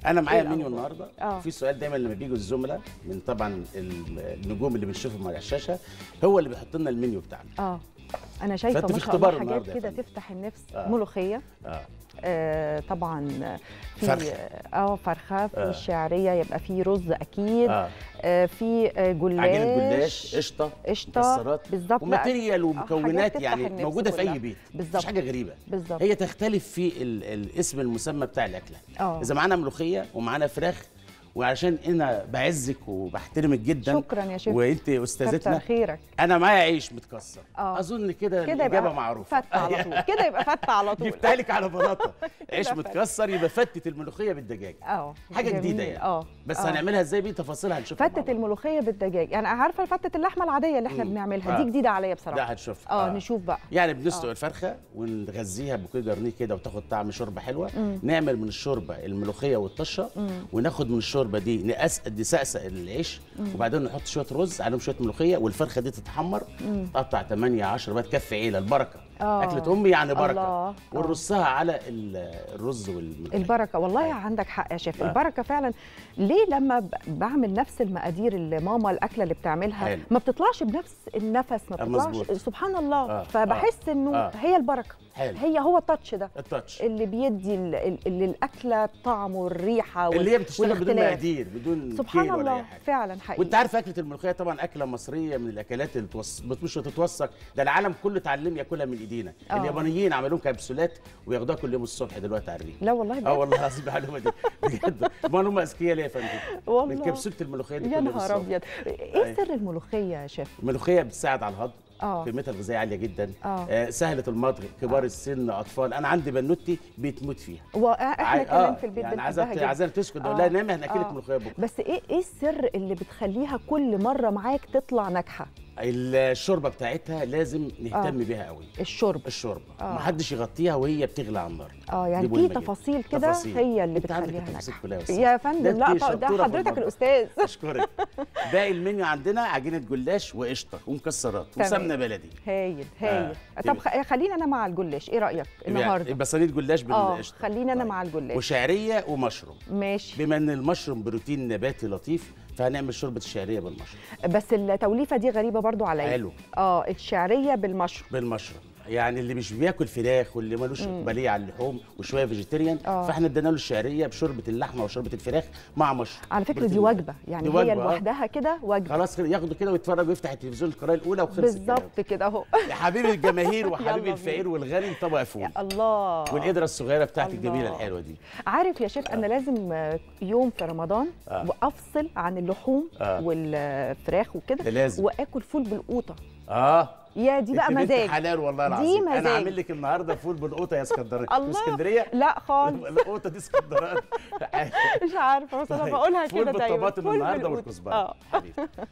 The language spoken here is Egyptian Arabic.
انا معايا إيه المنيو الأخبار؟ النهارده آه. في سؤال دايما لما بيجوا الزملاء من طبعا ال- النجوم اللي بنشوفهم على الشاشه هو اللي بيحط لنا المنيو بتاعنا اه انا شايفه فأنت ما في شاء الله اختبار حاجات النهاردة يا كده فندم. تفتح النفس آه. ملوخيه اه آه طبعا في فرخة. اه فرخه في آه. الشعريه يبقى في رز اكيد اه آه في آه جلاش عجينه جلاش قشطه قشطة، مكسرات بالظبط. لا، وماتيريال آه، ومكونات حاجات تفتح يعني النفس موجوده في كلها. اي بيت بالظبط. مش حاجه غريبه بالظبط هي تختلف في ال- الاسم المسمى بتاع الاكله آه. اذا معانا ملوخيه ومعانا فراخ وعشان انا بعزك وبحترمك جدا شكرا يا شيخ وانت كتر استاذتنا خيرك انا معايا عيش متكسر آه. اظن كده كده الاجابه يبقى معروفه فتة على طول كده يبقى فتة على طول جبتها لك على بلاطه عيش فتة. متكسر يبقى فتة الملوخيه بالدجاج اه حاجه جميل. جديده يعني اه بس آه. هنعملها ازاي دي تفاصيلها هنشوفها مع فتة بعض. الملوخية بالدجاج يعني عارفة فتة اللحمة العادية اللي احنا مم. بنعملها آه. دي جديدة عليا لا بصراحة هنشوفها اه نشوف بقى يعني بنسلق آه. الفرخه ونغذيها بوكيه جرنيه كده وتاخد طعم شوربه حلوه مم. نعمل من الشوربه الملوخيه والطشه مم. وناخد من الشوربه دي نقص نسقسق العيش وبعدين نحط شويه رز عليهم شويه ملوخيه والفرخه دي تتحمر مم. تقطع 8 10 بقى تكفي عيله البركه آه. اكله امي يعني بركه الله. آه. ونرصها على ال- الرز والملوخيه البركة والله أيوة. عندك حق يا شيف آه. البركة فعلا ليه لما ب- بعمل نفس المقادير اللي ماما الأكلة اللي بتعملها حلو. ما بتطلعش بنفس النفس ما آه، بتطلعش مظبوط. سبحان الله آه. فبحس إنه آه. هي البركة حلو هي هو التاتش ده التاتش اللي بيدي ال- ال- اللي الأكلة طعم والريحة وال- اللي هي بتشتغل بدون والاختلاف. مقادير بدون سبحان كيل ولا اي الله حاجه فعلا حقيقي وانت عارف اكله الملوخيه طبعا اكله مصريه من الاكلات اللي توص... مش بتتوثق ده العالم كله اتعلم ياكلها من ايدينا آه. اليابانيين عملوا كابسولات وياخدوها كل يوم الصبح دلوقتي على الريق لا والله بجد. اه والله العظيم المعلومه دي بجد معلومه اذكياء ليه يا فندم والله من كبسوله الملوخيه دي يا كل يوم نهار الصبح ابيض ايه أيوة. سر الملوخيه يا شيف الملوخيه بتساعد على الهضم اه قيمتها الغذائيه عاليه جدا آه. آه سهله المضغ كبار السن اطفال انا عندي بنوتي بتموت فيها واحنا عاي- كمان في البيت يعني بنحبها عايزاها جدا عايزاها تسكت اقول آه. لها نامي هناكلك آه. ملوخيه بكره بس ايه ايه السر اللي بتخليها كل مره معاك تطلع ناجحه الشوربه بتاعتها لازم نهتم آه. بيها قوي الشرب الشوربه آه. محدش يغطيها وهي بتغلى على النار اه دي يعني في مهمة جدا. تفاصيل كده تفاصيل. هي اللي أنت عندك بتخليها التفاصيل ناجحه كلها يا أستاذ. يا فندم ده لا أنت طب ده شطورة في حضرتك المطبخ. الاستاذ اشكرك باقي المنيو عندنا عجينه جلاش وقشطه ومكسرات تمام. وسمنه بلدي هايل هايل آه. طب خ- خلينا انا مع الجلاش ايه رايك النهارده يبقى صينيه جلاش اه بالقشطه خلينا انا طيب. مع الجلاش وشعريه ومشروم ماشي بما ان المشروم بروتين نباتي لطيف فهنعمل شوربه الشعريه بالمشروم بس التوليفه دي غريبه برضو عليا حلو اه الشعريه بالمشروم بالمشروم يعني اللي مش بياكل فراخ واللي ملوش اقباليه على اللحوم وشويه فيجيتيريان آه. فاحنا ادينا له الشعريه بشوربه اللحمه وشوربه الفراخ مع مشروم على فكره دي بروتين. وجبه يعني دي هي وجبة، آه. لوحدها كده وجبه خلاص كده ياخده كده ويتفرج ويفتح التلفزيون القناه الاولى وخلص الكلام. بالظبط كده اهو يا حبيبي الجماهير يلا وحبيبي بينا. الفقير والغني طبق فول الله والقدره الصغيره بتاعتي الجميله الله. الحلوه دي عارف يا شيف انا لازم آه، يوم في رمضان آه. وافصل عن اللحوم آه. والفراخ ده وكده لازم واكل فول بالقوطه اه يا دي بقى انت بنت مزاج حلال والله دي العظيم انا مزاج. عامل لك النهارده فول بالقوطه يا اسكندريه الله. اسكندريه لا خالص القوطه دي اسكندريه مش عارفه بس انا بقولها فول كده دايما بالطماطم فول النهارده بالقوطة. والكزبره اه حبيبي